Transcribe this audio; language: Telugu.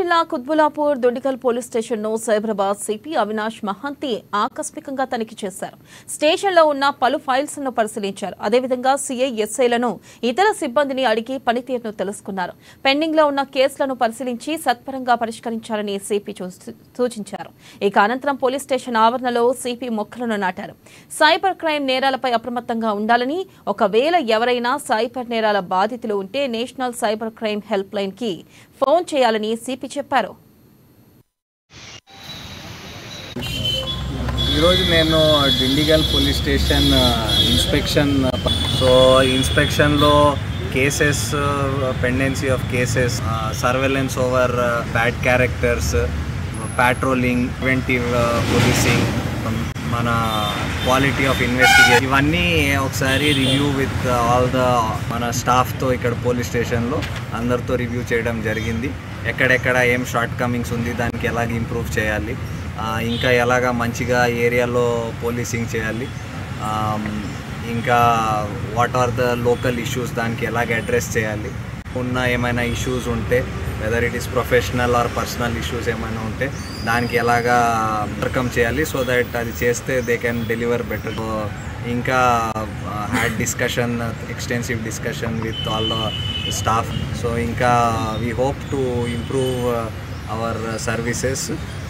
జిల్లా కుత్బులాపూర్ దొండికల్ పోలీస్ స్టేషన్ ను సైబరాబాద్ సిపి అవినాష్ మహంతి ఆకస్మికంగా తనిఖీ చేశారు స్టేషన్ లో ఉన్న పలు ఫైల్స్ ను పరిశీలించారు అదేవిధంగా సీఐ ఎస్ఐలను ఇతర సిబ్బందిని అడిగి పనితీరును తెలుసుకున్నారు పెండింగ్ లో ఉన్న కేసులను పరిశీలించి సత్వరంగా పరిష్కరించాలని సిపి చూ- సూచించారు ఇక అనంతరం పోలీస్ స్టేషన్ ఆవరణలో సిపి మొక్కలను నాటారు సైబర్ క్రైమ్ నేరాలపై అప్రమత్తంగా ఉండాలని ఒకవేళ ఎవరైనా సైబర్ నేరాల బాధితులు ఉంటే national cyber crime helpline కి ఫోన్ చేయాలని సిపి చెప్పారు ఈరోజు నేను Dundigal police station inspection so ఇన్స్పెక్షన్లో cases pendency of cases surveillance over bad characters patrolling preventive policing మన క్వాలిటీ ఆఫ్ ఇన్వెస్టిగేషన్ ఇవన్నీ ఒకసారి రివ్యూ విత్ ఆల్ ద మన స్టాఫ్తో ఇక్కడ పోలీస్ స్టేషన్లో అందరితో రివ్యూ చేయడం జరిగింది ఎక్కడెక్కడ ఏం షార్ట్ కమింగ్స్ ఉంది దానికి ఎలాగ ఇంప్రూవ్ చేయాలి ఆ, ఇంకా ఎలాగ మంచిగా ఏరియాలో పోలీసింగ్ చేయాలి ఆమ్, ఇంకా what are the local issues దానికి ఎలాగ అడ్రస్ చేయాలి ఉన్న ఏమైనా ఇష్యూస్ ఉంటే whether it is professional or personal issues ఏమైనా ఉంటే దానికి ఎలాగా ఓవర్కమ్ చేయాలి సో దట్ అది చేస్తే దే కెన్ డెలివర్ బెటర్ ఇంకా had discussion extensive discussion with all the staff so ఇంకా we hope to improve our services